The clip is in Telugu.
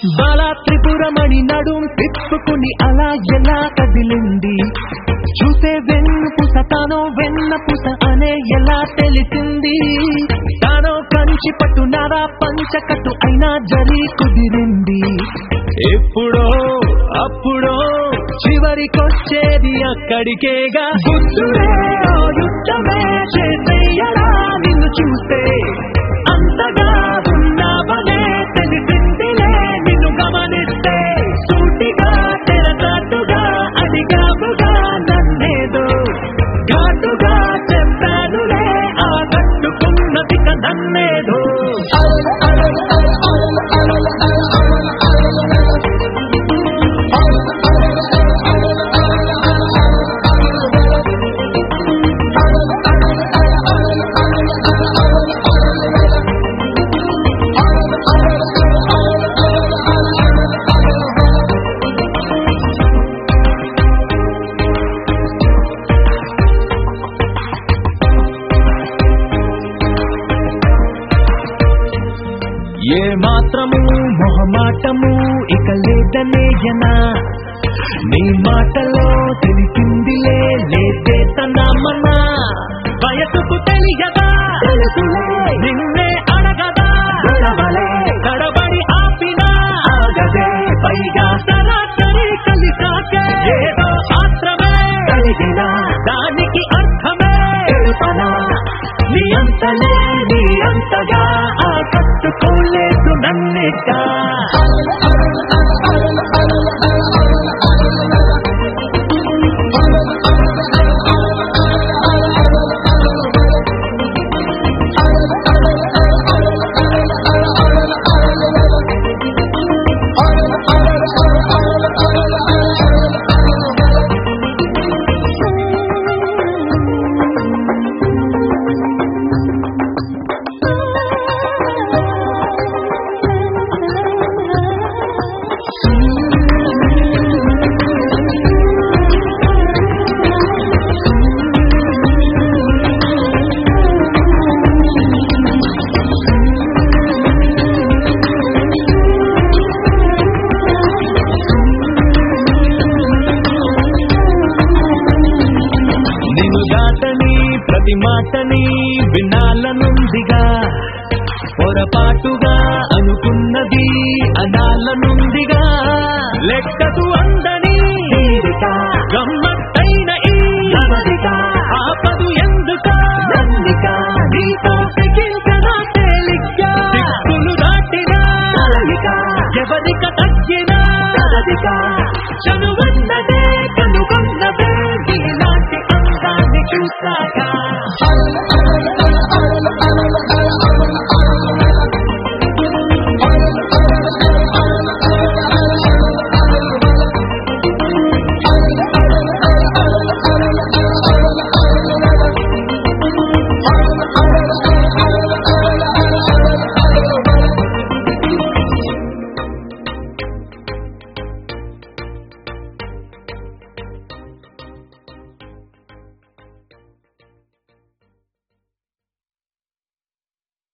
బాలా త్రిపురమణి నడుం తిప్పుకుని అలా ఎలా కదిలింది చూసే వెన్నుపుస తానో వెన్నపుస అనే ఎలా తెలిసింది తానో కంచి పట్టు నారా పంచకట్టు అయినా జరి కుదిరింది ఎప్పుడో అప్పుడో చివరికొచ్చేది అక్కడికేగా గుర్తులే ఓ యుద్ధమే చేసేయడా నిన్ను చూస్తే అంతగా ఉన్నావనే తెలిసిందిలే నిన్ను గమనిస్తే సూటిగా తెరచాటుగా అడిగావుగా నన్నేదో ఘాటుగా చెప్పానులే ఆ కట్టుకున్నది నన్నేదో ఏ మాత్రము మొహమాటము ఇక లేదనేయనా నీ మాటలో తెలిసిందిలే లేదే తనమన్నా వయసుకు తెలియదా నిన్నే అడగదా తడబడి ఆపినా ఆగదే పైగా సరాసరి కలిసాకే ఏదో ఆత్రమే కలిగిన దానికి అర్థమే తెలుపనా నీ అంతలే నీ అంతగా ఆ కట్టుకోలేదు నన్నిట నిన్ను దాటని ప్రతి మాటని వినాలనుందిగా పొరపాటుగా